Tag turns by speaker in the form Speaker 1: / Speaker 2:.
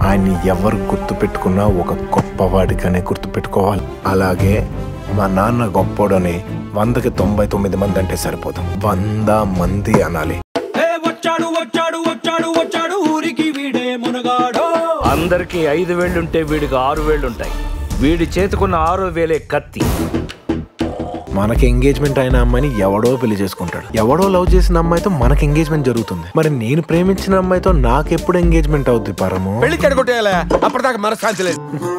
Speaker 1: ఆయన్ని ఎవరు గుర్తు పెట్టుకున్నా ఒక గొప్పవాడిగానే గుర్తు పెట్టుకోవాలి అలాగే మా నాన్న గొప్పోడని వందకి తొంభై తొమ్మిది మంది అంటే సరిపోదు వంద మంది అనాలి
Speaker 2: ఏ వచ్చాడు వచ్చాడు వచ్చాడు వచ్చాడు ఊరికి వీడే మునగాడో
Speaker 3: అందరికీ ఐదు వేళ్ళుంటే వీడికి ఆరు వేళ్ళుంటాయి వీడి చేతుకున్న ఆరో వేలే కత్తి
Speaker 1: మనకి ఎంగేజ్మెంట్ అయిన అమ్మాయిని ఎవడో పెళ్లి చేసుకుంటాడు ఎవడో లవ్ చేసిన అమ్మాయితో మనకి ఎంగేజ్మెంట్ జరుగుతుంది మరి నేను ప్రేమించిన అమ్మాయితో నాకెప్పుడు ఎంగేజ్మెంట్ అవుద్ది పరము
Speaker 4: పెళ్లి చెడగొట్టేయాలా అప్పటిదాకా మనశ్శాంతి లేదు